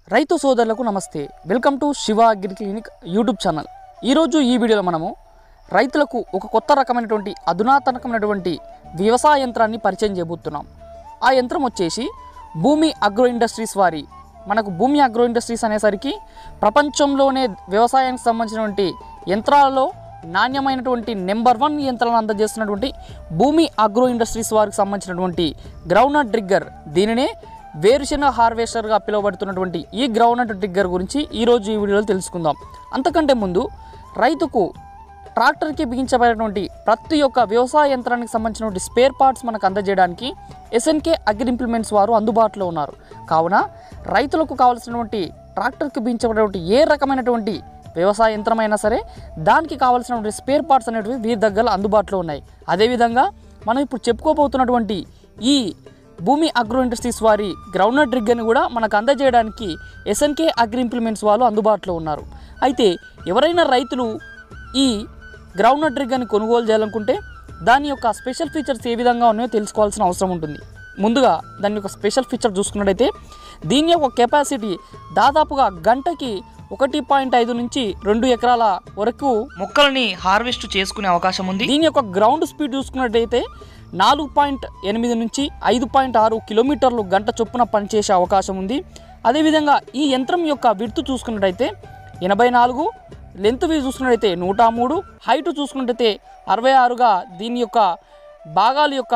రైతు సోదరులకు నమస్తే welcome to Shiva agri clinic YouTube channel ఈరోజు ఈ వీడియోలో మనము రైతులకు ఒక కొత్త రకమైనటువంటి అధునాతనకమైనటువంటి వ్యవసాయ యంత్రాన్ని పరిచయం చేయబోతున్నాం ఆ యంత్రం వచ్చేసి భూమి అగ్రో ఇండస్ట్రీస్ వారి మనకు భూమి అగ్రో ఇండస్ట్రీస్ అనేసరికి ప్రపంచంలోనే వ్యవసాయానికి సంబంధించినటువంటి యంత్రాలలో నాణ్యమైనటువంటి నెంబర్ వన్ యంత్రాలను అందజేస్తున్నటువంటి భూమి అగ్రో ఇండస్ట్రీస్ వారికి సంబంధించినటువంటి గ్రౌండ్నట్ ట్రిగ్గర్ దీనినే వేరుశెనగ హార్వెస్టర్గా పిలువబడుతున్నటువంటి ఈ గ్రౌండ్నట్ ట్రిగ్గర్ గురించి ఈరోజు ఈ వీడియోలో తెలుసుకుందాం అంతకంటే ముందు రైతుకు ట్రాక్టర్కి బిగించబడినటువంటి ప్రతి ఒక్క వ్యవసాయ యంత్రానికి సంబంధించినటువంటి స్పేర్ పార్ట్స్ మనకు అందజేయడానికి ఎస్ఎన్కే అగ్రి ఇంప్లిమెంట్స్ వారు అందుబాటులో ఉన్నారు కావున రైతులకు కావాల్సినటువంటి ట్రాక్టర్కి బిగించబడినటువంటి ఏ రకమైనటువంటి వ్యవసాయ యంత్రమైనా సరే దానికి కావాల్సినటువంటి స్పేర్ పార్ట్స్ అనేటివి వీరి దగ్గర అందుబాటులో ఉన్నాయి అదేవిధంగా మనం ఇప్పుడు చెప్పుకోబోతున్నటువంటి ఈ భూమి అగ్రో ఇండస్ట్రీస్ వారి గ్రౌండ్నట్ రిగ్గర్ని కూడా మనకు అందజేయడానికి ఎస్ఎన్కే అగ్రి ఇంప్లిమెంట్స్ వాళ్ళు అందుబాటులో ఉన్నారు అయితే ఎవరైనా రైతులు ఈ గ్రౌండ్నట్ రిగ్గర్ని కొనుగోలు చేయాలనుకుంటే దాని యొక్క స్పెషల్ ఫీచర్స్ ఏ విధంగా ఉన్నాయో తెలుసుకోవాల్సిన అవసరం ఉంటుంది ముందుగా దాని యొక్క స్పెషల్ ఫీచర్ చూసుకున్నట్టయితే దీని యొక్క కెపాసిటీ దాదాపుగా గంటకి ఒకటి పాయింట్ ఐదు నుంచి రెండు ఎకరాల వరకు మొక్కల్ని హార్వెస్ట్ చేసుకునే అవకాశం ఉంది దీని యొక్క గ్రౌండ్ స్పీడ్ చూసుకున్నట్టయితే నాలుగు పాయింట్ ఎనిమిది నుంచి ఐదు పాయింట్ ఆరు కిలోమీటర్లు గంట చొప్పున పనిచేసే అవకాశం ఉంది అదేవిధంగా ఈ యంత్రం యొక్క విడుతు చూసుకున్నట్టయితే ఎనభై నాలుగు లెంత్ వ్యూ చూసుకున్నట్టయితే నూట మూడు హైట్ చూసుకున్నట్టయితే అరవై ఆరుగా దీని యొక్క భాగాల యొక్క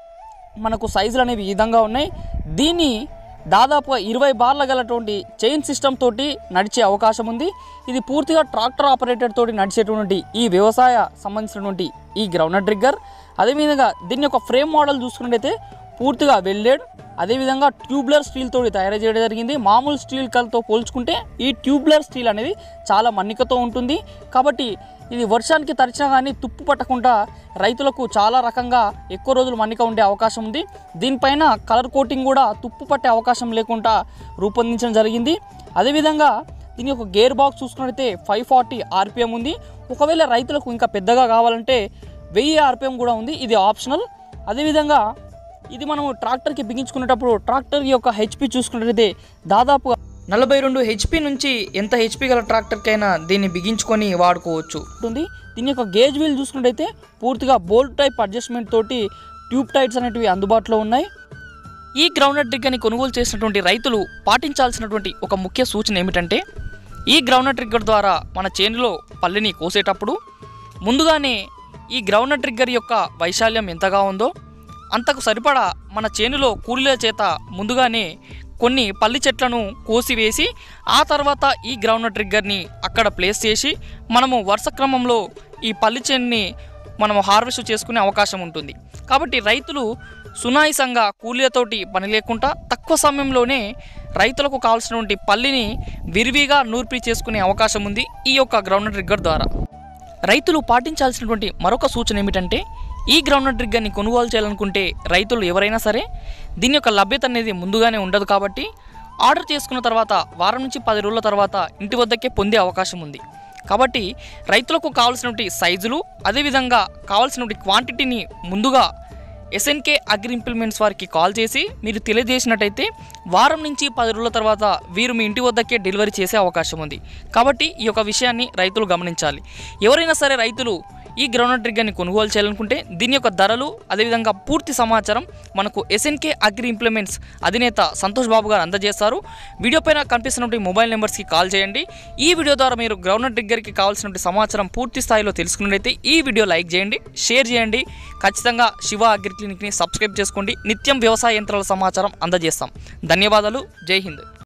మనకు సైజులు అనేవి ఈ విధంగా ఉన్నాయి దీన్ని దాదాపుగా ఇరవై బార్ల గలటువంటి చైన్ సిస్టమ్ తోటి నడిచే అవకాశం ఉంది ఇది పూర్తిగా ట్రాక్టర్ ఆపరేటర్ తోటి నడిచేటువంటి ఈ వ్యవసాయ సంబంధించినటువంటి ఈ గ్రౌండ్ ట్రిగ్గర్ అదేవిధంగా దీని యొక్క ఫ్రేమ్ మోడల్ చూసుకున్నట్టయితే పూర్తిగా వెల్డెడ్ అదేవిధంగా ట్యూబ్లర్ స్టీల్ తోటి తయారు చేయడం జరిగింది మామూలు స్టీల్ కల్తో పోల్చుకుంటే ఈ ట్యూబ్లర్ స్టీల్ అనేది చాలా మన్నికతో ఉంటుంది కాబట్టి ఇది వర్షానికి తరిచినా కానీ తుప్పు పట్టకుండా రైతులకు చాలా రకంగా ఎక్కువ రోజులు మన్నిక ఉండే అవకాశం ఉంది దీనిపైన కలర్ కోటింగ్ కూడా తుప్పు పట్టే అవకాశం లేకుండా రూపొందించడం జరిగింది అదేవిధంగా దీని యొక్క గేర్ బాక్స్ చూసుకున్నట్లయితే ఫైవ్ ఫార్టీ ఆర్పిఎం ఉంది ఒకవేళ రైతులకు ఇంకా పెద్దగా కావాలంటే వెయ్యి ఆర్పిఎం కూడా ఉంది ఇది ఆప్షనల్ అదేవిధంగా ఇది మనం ట్రాక్టర్కి బిగించుకునేటప్పుడు ట్రాక్టర్ యొక్క హెచ్పి చూసుకున్నట్లయితే దాదాపుగా నలభై రెండు హెచ్పి నుంచి ఎంత హెచ్పి గల ట్రాక్టర్కైనా దీన్ని బిగించుకొని వాడుకోవచ్చు ఉంటుంది దీని యొక్క గేజ్ వీల్ చూసుకున్నట్టయితే పూర్తిగా బోల్ట్ టైప్ అడ్జస్ట్మెంట్ తోటి ట్యూబ్ టైట్స్ అనేటివి అందుబాటులో ఉన్నాయి ఈ గ్రౌండ్నట్ ట్రిగ్గర్ని కొనుగోలు చేసినటువంటి రైతులు పాటించాల్సినటువంటి ఒక ముఖ్య సూచన ఏమిటంటే ఈ గ్రౌండ్నట్ ట్రిగ్గర్ ద్వారా మన చేనులో పల్లిని కోసేటప్పుడు ముందుగానే ఈ గ్రౌండ్నట్ ట్రిగ్గర్ యొక్క వైశాల్యం ఎంతగా ఉందో అంతకు సరిపడా మన చేనులో కూలీల చేత ముందుగానే కొన్ని పల్లి చెట్లను కోసివేసి ఆ తర్వాత ఈ గ్రౌండ్ ట్రిగ్గర్ని అక్కడ ప్లేస్ చేసి మనము వరుస క్రమంలో ఈ పల్లి చేనుని మనము హార్వెస్ట్ చేసుకునే అవకాశం ఉంటుంది కాబట్టి రైతులు సునాయసంగా కూలీలతోటి పని లేకుండా తక్కువ సమయంలోనే రైతులకు కావాల్సినటువంటి పల్లిని విరివిగా నూర్పిడి చేసుకునే అవకాశం ఉంది ఈ యొక్క గ్రౌండ్ ట్రిగ్గర్ ద్వారా రైతులు పాటించాల్సినటువంటి మరొక సూచన ఏమిటంటే ఈ గ్రౌండ్ ట్రిగ్గర్ని కొనుగోలు చేయాలనుకుంటే రైతులు ఎవరైనా సరే దీని యొక్క లభ్యత అనేది ముందుగానే ఉండదు కాబట్టి ఆర్డర్ చేసుకున్న తర్వాత వారం నుంచి పది రోజుల తర్వాత ఇంటి వద్దకే పొందే అవకాశం ఉంది కాబట్టి రైతులకు కావాల్సినటువంటి సైజులు అదేవిధంగా కావాల్సినటువంటి క్వాంటిటీని ముందుగా ఎస్ఎన్కే అగ్రి ఇంప్లిమెంట్స్ వారికి కాల్ చేసి మీరు తెలియజేసినట్టయితే వారం నుంచి పది రోజుల తర్వాత వీరు మీ ఇంటి వద్దకే డెలివరీ చేసే అవకాశం ఉంది కాబట్టి ఈ యొక్క విషయాన్ని రైతులు గమనించాలి ఎవరైనా సరే రైతులు ఈ గ్రౌండ్ ట్రిగ్గర్ని కొనుగోలు చేయాలనుకుంటే దీని యొక్క ధరలు అదేవిధంగా పూర్తి సమాచారం మనకు ఎస్ఎన్కే అగ్రి ఇంప్లిమెంట్స్ అధినేత సంతోష్ బాబు గారు అందజేస్తారు వీడియో పైన కనిపిస్తున్నటువంటి మొబైల్ నెంబర్స్కి కాల్ చేయండి ఈ వీడియో ద్వారా మీరు గ్రౌండ్ ట్రిగ్గర్కి కావాల్సినటువంటి సమాచారం పూర్తి స్థాయిలో తెలుసుకున్నట్లయితే ఈ వీడియో లైక్ చేయండి షేర్ చేయండి ఖచ్చితంగా శివ అగ్రి క్లినిక్ని సబ్స్క్రైబ్ చేసుకోండి నిత్యం వ్యవసాయ యంత్రాల సమాచారం అందజేస్తాం ధన్యవాదాలు జై హింద్